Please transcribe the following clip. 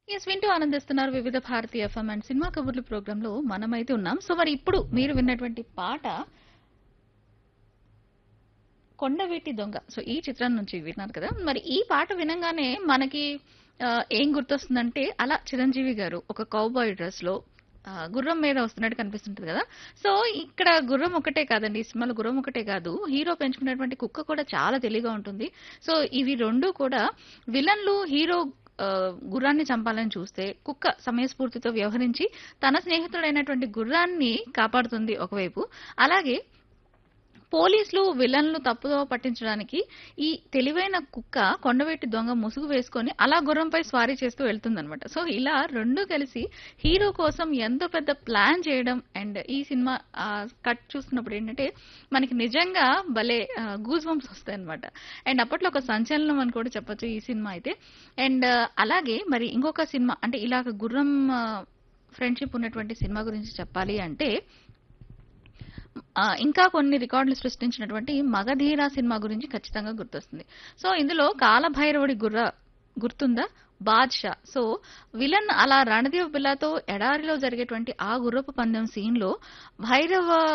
yes వింటూ ఆనందిస్తున్నారు Vividh Bharati FM and cinema కబుర్లు ప్రోగ్రామ్ లో మనమైతే ఉన్నాం సో మరి ఇప్పుడు మీరు విన్నటువంటి పాట కొండవీటి దొంగ సో ఈ చిత్రం నుంచి విన్నారు కదా మరి ఈ పాట వినంగానే మనకి ఆ, ఏం గుర్తొస్తుందంటే అలా చిరంజీవి గారు ఒక కౌబాయ్ డ్రెస్ లో ఆ, గుర్రం మీద వస్తున్నట్టు కనిపిస్తుంటది కదా సో ఇక్కడ గుర్రం ఒకటే కాదండి ఈ సినిమాలో గుర్రం ఒకటే కాదు హీరో పెంచుకున్నటువంటి కుక్క కూడా చాలా తెలివిగా ఉంటుంది సో ఇవి రెండు కూడా విలన్లు హీరో ఆ, గుర్రాన్ని చంపాలని చూస్తే కుక్క సమయస్ఫూర్తితో వ్యవహరించి తన స్నేహితుడైనటువంటి గుర్రాన్ని కాపాడుతుంది ఒకవైపు అలాగే పోలీసులు విలన్లు తప్పుదో పట్టించడానికి ఈ తెలివైన కుక్క కొండవెట్టి దొంగ ముసుగు వేసుకొని అలా గుర్రంపై స్వారీ చేస్తూ వెళ్తుందన్నమాట సో ఇలా రెండు కలిసి హీరో కోసం ఎంతో పెద్ద ప్లాన్ చేయడం అండ్ ఈ సినిమా కట్ చూస్తున్నప్పుడు ఏంటంటే మనకి నిజంగా భలే గూజ్ బంప్స్ వస్తాయి అనమాట అండ్ అప్పట్లో ఒక సంచలనం అని కూడా చెప్పొచ్చు ఈ సినిమా అయితే అండ్ అలాగే మరి ఇంకొక సినిమా అంటే ఇలాగ గుర్రం ఫ్రెండ్షిప్ ఉన్నటువంటి సినిమా గురించి చెప్పాలి అంటే ఆ, ఇంకా కొన్ని రికార్డులు సృష్టించినటువంటి మగధీర సినిమా గురించి ఖచ్చితంగా గుర్తొస్తుంది సో ఇందులో కాలభైరవుడి గుర్ర గుర్తుందా బాద్షా సో విలన్ అలా రణదేవ్ బిల్లాతో ఎడారిలో జరిగేటువంటి ఆ గుర్రపు పందెం సీన్ లో భైరవ